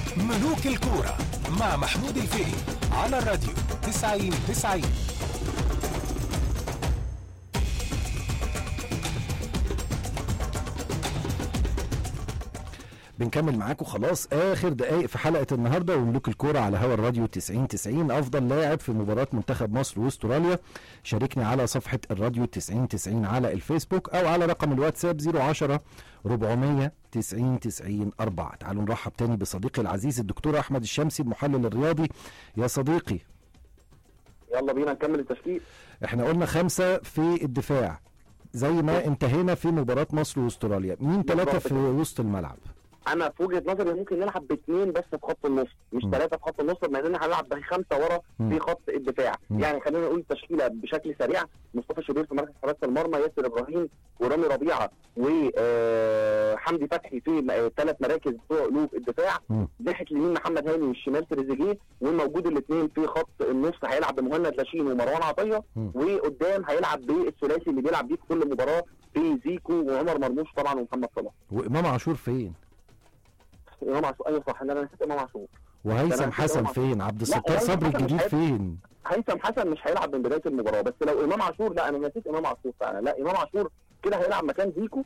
ملوك الكورة مع محمود الفقي على الراديو 90 90 بنكمل معاكم خلاص اخر دقائق في حلقه النهارده وملوك الكوره على هوا الراديو 90 90 افضل لاعب في مباراه منتخب مصر واستراليا شاركني على صفحه الراديو 90 90 على الفيسبوك او على رقم الواتساب 010 400 90 90 4 تعالوا نرحب تاني بصديقي العزيز الدكتور احمد الشمسي المحلل الرياضي يا صديقي يلا بينا نكمل التشكيل احنا قلنا خمسه في الدفاع زي ما انتهينا في مباراه مصر واستراليا مين ثلاثه في وسط الملعب انا في وجهه نظري ممكن نلعب باثنين بس في خط النص مش م. ثلاثه في خط النص بما اننا هنلعب بخمسه ورا م. في خط الدفاع م. يعني خلينا نقول التشكيله بشكل سريع مصطفى شوبير في مركز حراسه المرمى ياسر ابراهيم ورامي ربيعه وحمدي فتحي في ثلاث مراكز بتوع قلوب الدفاع م. ناحيه اليمين محمد هاني والشمال تريزيجيه وموجود الاثنين في خط النص هيلعب بمهند لاشين ومروان عطيه م. وقدام هيلعب بالثلاثي اللي بيلعب بيه في كل مباراه في زيكو وعمر مرموش طبعا ومحمد صلاح وامام عاشور فين امام عاشور ايوه صح انا نسيت امام عاشور وهيثم أنا حسن نسيت فين عبد لا، الستار هيثم صبري حسن مش الجديد هيبقى- فين هيثم حسن مش هيلعب من بدايه المباراه بس لو امام عاشور لا انا نسيت امام عاشور فعلا لا امام عاشور كده هيلعب مكان زيكو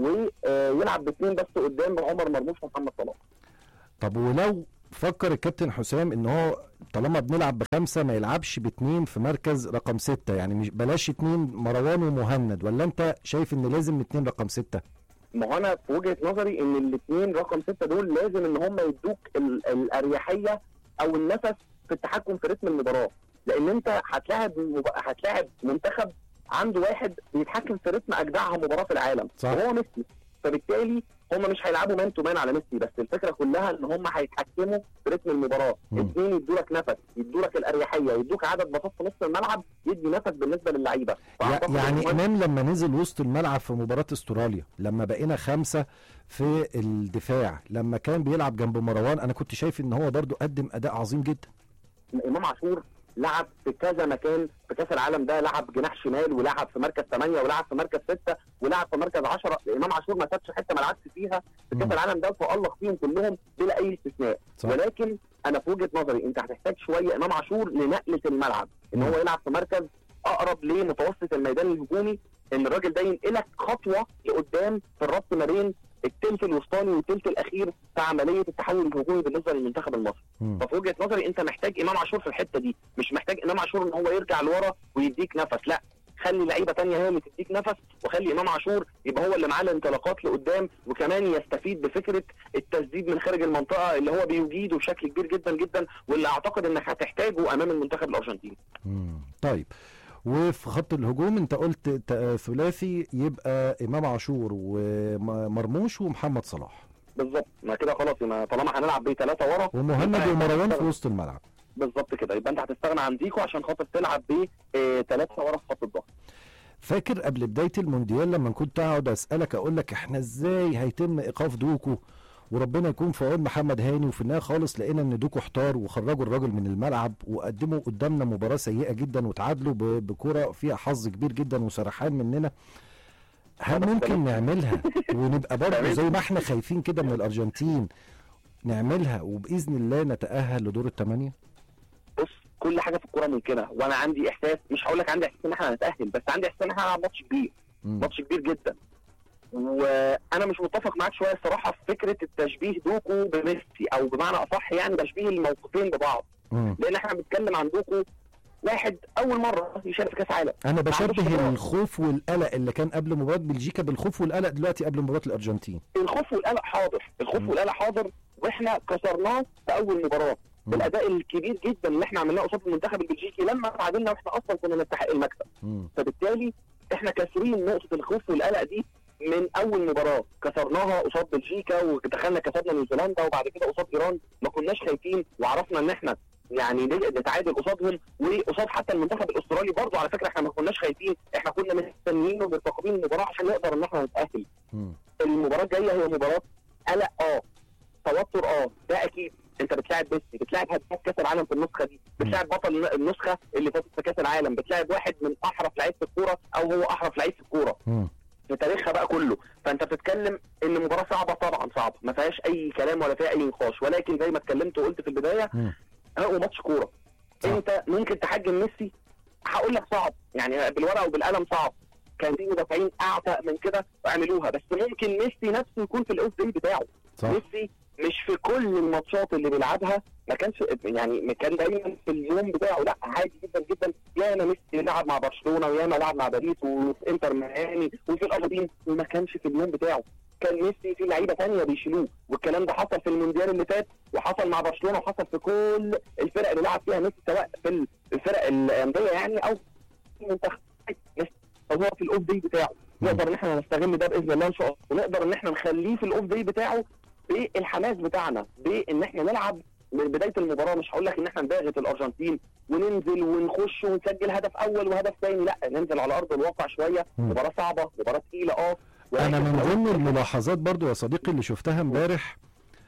ويلعب باثنين بس قدام عمر مرموش ومحمد صلاح طب ولو فكر الكابتن حسام ان هو طالما بنلعب بخمسه ما يلعبش باتنين في مركز رقم ستة يعني مش بلاش اتنين مروان ومهند ولا انت شايف ان لازم اتنين رقم ستة ما هو انا في وجهه نظري ان الاثنين رقم سته دول لازم ان هم يدوك ال- الاريحيه او النفس في التحكم في رتم المباراه لان انت هتلاعب مب- هتلاعب منتخب عنده واحد بيتحكم في رتم اجدعها مباراه في العالم صح. وهو ميسي فبالتالي هم مش هيلعبوا مان تو مان على ميسي بس الفكره كلها ان هم هيتحكموا في رتم المباراه مم. اثنين يدوا لك نفس يدوا لك الاريحيه يدوك عدد باصات في نص الملعب يدي نفس بالنسبه للعيبه يع- فأعتقد يعني إن هو- امام لما نزل وسط الملعب في مباراه استراليا لما بقينا خمسه في الدفاع لما كان بيلعب جنب مروان انا كنت شايف ان هو برضو قدم اداء عظيم جدا امام عاشور لعب في كذا مكان في كاس العالم ده لعب جناح شمال ولعب في مركز 8 ولعب في مركز 6 ولعب في مركز 10 امام عاشور ما سابش حته ما لعبش فيها في كاس مم. العالم ده وتالق فيهم كلهم بلا اي استثناء صح. ولكن انا في وجهه نظري انت هتحتاج شويه امام عاشور لنقله الملعب ان مم. هو يلعب في مركز اقرب لمتوسط الميدان الهجومي ان الراجل ده ينقلك خطوه لقدام في الربط ما بين الثلث الوسطاني والثلث الاخير في عمليه التحول الهجومي بالنسبه للمنتخب المصري مم. ففي وجهه نظري انت محتاج امام عاشور في الحته دي مش محتاج امام عاشور ان هو يرجع لورا ويديك نفس لا خلي لعيبه تانية هي اللي تديك نفس وخلي امام عاشور يبقى هو اللي معاه الانطلاقات لقدام وكمان يستفيد بفكره التسديد من خارج المنطقه اللي هو بيجيده بشكل كبير جدا جدا واللي اعتقد انك هتحتاجه امام المنتخب الارجنتيني مم. طيب وفي خط الهجوم انت قلت ت- ثلاثي يبقى امام عاشور ومرموش ومحمد صلاح بالظبط ما كده خلاص ما طالما هنلعب بثلاثه ورا ومهند يبقى ومروان في هتستغنى- وسط الملعب بالظبط كده يبقى انت هتستغنى عن ديكو عشان خاطر تلعب بثلاثه ورا في خط الظهر فاكر قبل بدايه المونديال لما كنت اقعد اسالك اقول لك احنا ازاي هيتم ايقاف دوكو وربنا يكون في عون محمد هاني وفي النهايه خالص لقينا ان دوكو احتار وخرجوا الراجل من الملعب وقدموا قدامنا مباراه سيئه جدا وتعادلوا ب- بكره فيها حظ كبير جدا وسرحان مننا هل ممكن نعملها ونبقى برضه زي ما احنا خايفين كده من الارجنتين نعملها وباذن الله نتاهل لدور الثمانيه بص كل حاجه في الكوره ممكنه وانا عندي احساس مش هقول لك عندي احساس ان احنا هنتاهل بس عندي احساس ان احنا هنلعب ماتش كبير مم. ماتش كبير جدا وانا مش متفق معاك شويه الصراحه في فكره التشبيه دوكو بميسي او بمعنى اصح يعني تشبيه الموقفين ببعض مم. لان احنا بنتكلم عن دوكو واحد اول مره يشارك في كاس عالم انا عندوش بشبه خبرات. الخوف والقلق اللي كان قبل مباراه بلجيكا بالخوف والقلق دلوقتي قبل مباراه الارجنتين الخوف والقلق حاضر الخوف مم. والقلق حاضر واحنا كسرناه في اول مباراه مم. بالاداء الكبير جدا اللي احنا عملناه قصاد المنتخب البلجيكي لما تعادلنا واحنا اصلا كنا نستحق المكسب مم. فبالتالي احنا كاسرين نقطه الخوف والقلق دي من اول مباراه كسرناها قصاد بلجيكا ودخلنا كسبنا نيوزيلندا وبعد كده قصاد ايران ما كناش خايفين وعرفنا ان احنا يعني نتعادل قصادهم وقصاد حتى المنتخب الاسترالي برضه على فكره احنا ما كناش خايفين احنا كنا مستنيين ومرتقبين المباراه عشان نقدر ان احنا نتاهل مم. المباراه الجايه هي مباراه قلق اه توتر اه ده اكيد انت بتلاعب ميسي بتلاعب هداف كاس العالم في النسخه دي بتلاعب بطل النسخه اللي فاتت في كاس العالم بتلاعب واحد من احرف لعيبه الكوره او هو احرف لعيب في الكوره مم. في تاريخها بقى كله فانت بتتكلم ان مباراه صعبه طبعا صعبه ما فيهاش اي كلام ولا فيها اي نقاش ولكن زي ما اتكلمت وقلت في البدايه مم. هو ماتش كوره صح. انت ممكن تحجم ميسي هقول لك صعب يعني بالورقه وبالقلم صعب كان في مدافعين اعتق من كده وعملوها بس ممكن ميسي نفسه يكون في الاوف داي بتاعه صح ميسي مش في كل الماتشات اللي بيلعبها ما كانش يعني ما كان دايما في اليوم بتاعه لا عادي جدا جدا ياما ميسي لعب مع برشلونه وياما لعب مع باريس وفي انتر ميامي وفي الارجنتين وما كانش في اليوم بتاعه كان ميسي في لعيبه ثانيه بيشيلوه والكلام ده حصل في المونديال اللي فات وحصل مع برشلونه وحصل في كل الفرق اللي لعب فيها ميسي سواء في الفرق الانديه يعني او في المنتخب ميسي هو في الاوف داي بتاعه نقدر ان احنا نستغل ده باذن الله ان شاء الله ونقدر ان احنا نخليه في الاوف داي بتاعه بالحماس بتاعنا بان احنا نلعب من بدايه المباراه مش هقول لك ان احنا نباغت الارجنتين وننزل ونخش ونسجل هدف اول وهدف ثاني لا ننزل على ارض الواقع شويه مم. مباراه صعبه مباراه ثقيله اه انا ولكن من في الأول ضمن والآخر الملاحظات برضو يا صديقي اللي شفتها امبارح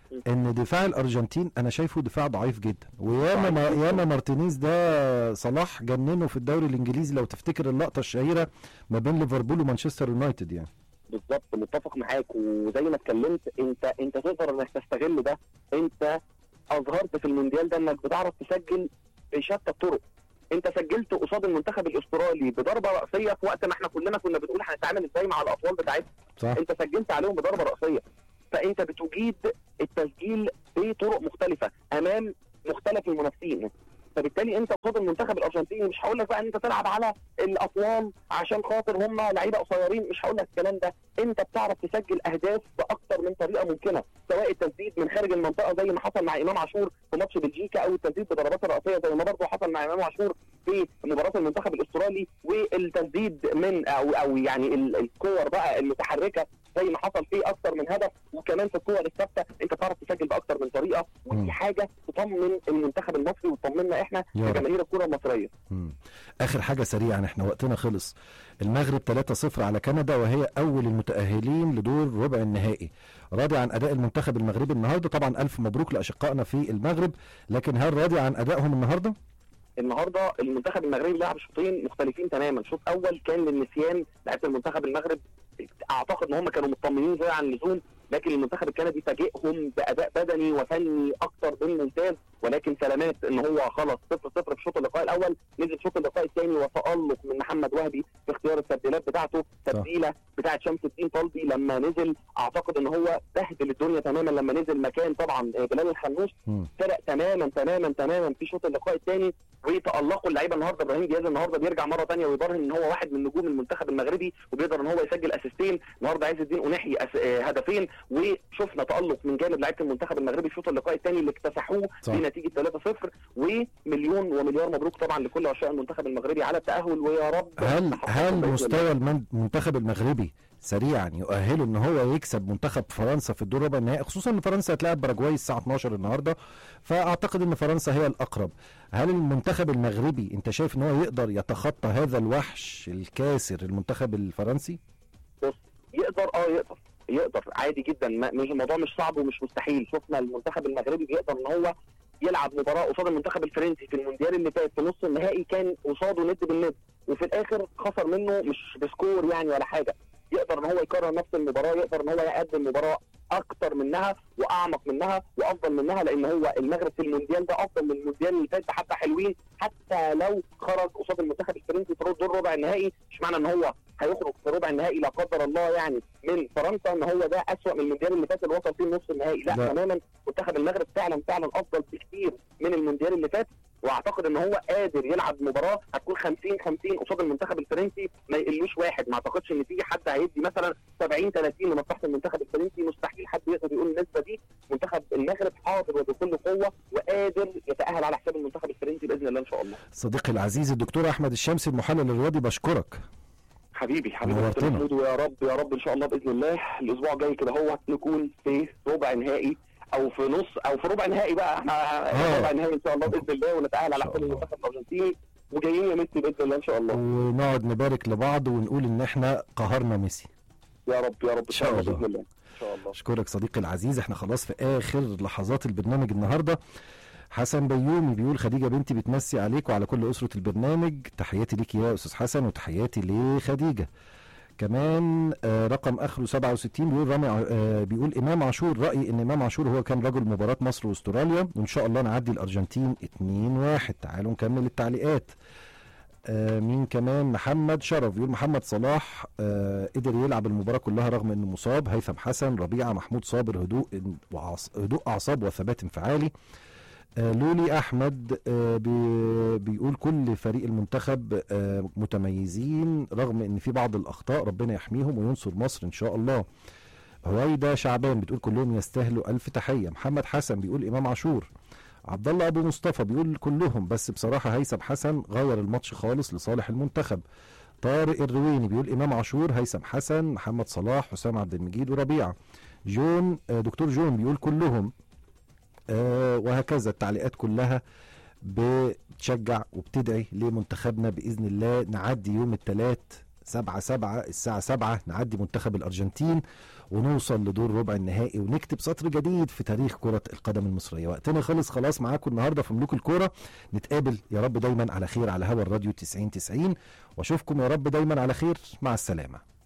ان دفاع الارجنتين انا شايفه دفاع ضعيف جدا وياما ما ضعيف جداً. ياما مارتينيز ده صلاح جننه في الدوري الانجليزي لو تفتكر اللقطه الشهيره ما بين ليفربول ومانشستر يونايتد يعني بالظبط متفق معاك وزي ما اتكلمت انت انت تقدر انك تستغل ده انت اظهرت في المونديال ده انك بتعرف تسجل بشتى الطرق انت سجلت قصاد المنتخب الاسترالي بضربه راسيه في وقت ما احنا كلنا كنا بنقول هنتعامل ازاي مع الاطوال بتاعتنا صح انت سجلت عليهم بضربه راسيه فانت بتجيد التسجيل بطرق مختلفه امام مختلف المنافسين فبالتالي انت قصاد المنتخب الارجنتيني مش هقول لك بقى ان انت تلعب على الاطوال عشان خاطر هم لعيبه قصيرين مش هقول لك الكلام ده انت بتعرف تسجل اهداف باكتر من طريقه ممكنه سواء التسديد من خارج المنطقه زي ما حصل مع امام عاشور في ماتش بلجيكا او التسديد بضربات الراسيه زي ما برضه حصل مع امام عاشور في مباراه المنتخب الاسترالي والتسديد من او او يعني ال- الكور بقى المتحركه زي ما حصل فيه اكتر من هدف وكمان في الكور الثابته انت بتعرف تسجل باكتر من طريقه مم. ودي حاجه تطمن المنتخب المصري وتطمنا احنا يا رب. كجماهير الكره المصريه مم. اخر حاجه سريعا احنا وقتنا خلص المغرب 3-0 على كندا وهي اول المتاهلين لدور ربع النهائي راضي عن اداء المنتخب المغربي النهارده طبعا الف مبروك لاشقائنا في المغرب لكن هل راضي عن ادائهم النهارده النهارده المنتخب المغربي لعب شوطين مختلفين تماما شوط اول كان للنسيان لعيبه المنتخب المغرب اعتقد ان هم كانوا مطمنين زي عن اللزوم لكن المنتخب الكندي فاجئهم باداء بدني وفني اكتر من ممتاز ولكن سلامات ان هو خلص 0 0 في شوط اللقاء الاول نزل شوط اللقاء الثاني وتالق من محمد وهبي في اختيار التبديلات بتاعته تبديله بتاعه شمس الدين طلبي لما نزل اعتقد ان هو بهدل الدنيا تماما لما نزل مكان طبعا بلال الخنوش مم. فرق تماما تماما تماما في شوط اللقاء الثاني وتالقوا اللعيبه النهارده ابراهيم دياز النهارده بيرجع مره ثانيه ويبرهن ان هو واحد من نجوم المنتخب المغربي وبيقدر ان هو يسجل اسيستين النهارده عز الدين اناحي أس... آه، هدفين وشفنا تالق من جانب لعيبه المنتخب المغربي في شوط اللقاء الثاني اللي اكتسحوه صح. بنتيجه 3-0 ومليون ومليار مبروك طبعا لكل عشاق المنتخب المغربي على التاهل ويا رب هل نحقق هل بإذن الله. مستوى المن- المنتخب المغربي سريعا يؤهله ان هو يكسب منتخب فرنسا في الدور ربع النهائي خصوصا ان فرنسا هتلاعب باراجواي الساعه 12 النهارده فاعتقد ان فرنسا هي الاقرب هل المنتخب المغربي انت شايف ان هو يقدر يتخطى هذا الوحش الكاسر المنتخب الفرنسي بص يقدر اه يقدر يقدر عادي جدا ما مش الموضوع مش صعب ومش مستحيل شفنا المنتخب المغربي بيقدر ان هو يلعب مباراه قصاد المنتخب الفرنسي في المونديال اللي فات في نص النهائي كان قصاده ند بالند وفي الاخر خسر منه مش بسكور يعني ولا حاجه يقدر ان هو يكرر نفس المباراه يقدر ان هو يقدم مباراه اكتر منها واعمق منها وافضل منها لان هو المغرب في المونديال ده افضل من المونديال اللي فات بحبه حلوين حتى لو خرج قصاد المنتخب الفرنسي في دور ربع النهائي مش معنى ان هو هيخرج في ربع النهائي لا قدر الله يعني من فرنسا ان هو ده اسوء من المونديال اللي فات اللي وصل فيه نص النهائي لا, لا. تماما منتخب المغرب فعلا فعلا افضل بكثير من المونديال اللي فات واعتقد ان هو قادر يلعب مباراه هتكون 50 50 قصاد المنتخب الفرنسي ما يقلوش واحد ما اعتقدش ان في حد هيدي مثلا 70 30 لمصلحه المنتخب الفرنسي مستحيل حد يقدر يقول النسبه دي منتخب المغرب حاضر وبكل قوه وقادر يتاهل على حساب المنتخب الفرنسي باذن الله ان شاء الله صديقي العزيز الدكتور احمد الشمسي المحلل الرياضي بشكرك حبيبي حبيبي نورتنا. دكتور محمود ويا رب يا رب ان شاء الله باذن الله الاسبوع الجاي كده هو نكون في ربع نهائي او في نص او في ربع نهائي بقى احنا آه. ربع نهائي ان شاء الله باذن الله ونتاهل على إن شاء حساب الله. المنتخب الارجنتيني وجايين يا ميسي باذن الله ان شاء الله ونقعد نبارك لبعض ونقول ان احنا قهرنا ميسي يا رب يا رب ان شاء شاء الله الله. باذن الله ان شاء الله اشكرك صديقي العزيز احنا خلاص في اخر لحظات البرنامج النهارده حسن بيومي بيقول خديجه بنتي بتمسي عليك وعلى كل اسره البرنامج تحياتي ليك يا استاذ حسن وتحياتي لخديجه كمان آه رقم اخره 67 بيقول رامي ع- آه بيقول امام عاشور رايي ان امام عاشور هو كان رجل مباراه مصر واستراليا وان شاء الله نعدي الارجنتين 2-1 تعالوا نكمل التعليقات آه مين كمان محمد شرف بيقول محمد صلاح آه قدر يلعب المباراه كلها رغم انه مصاب هيثم حسن ربيعه محمود صابر هدوء وعص... هدوء اعصاب وثبات انفعالي آه لولي احمد آه بي... بيقول كل فريق المنتخب آه متميزين رغم ان في بعض الاخطاء ربنا يحميهم وينصر مصر ان شاء الله هويدا شعبان بتقول كلهم يستاهلوا الف تحيه محمد حسن بيقول امام عاشور عبد الله ابو مصطفى بيقول كلهم بس بصراحه هيثم حسن غير الماتش خالص لصالح المنتخب طارق الرويني بيقول امام عاشور هيثم حسن محمد صلاح حسام عبد المجيد وربيعه جون آه، دكتور جون بيقول كلهم آه وهكذا التعليقات كلها بتشجع وبتدعي لمنتخبنا باذن الله نعدي يوم الثلاث سبعة سبعة الساعة سبعة نعدي منتخب الأرجنتين ونوصل لدور ربع النهائي ونكتب سطر جديد في تاريخ كرة القدم المصرية وقتنا خلص خلاص معاكم النهاردة في ملوك الكورة نتقابل يا رب دايما على خير على هوا الراديو 90 90 واشوفكم يا رب دايما على خير مع السلامة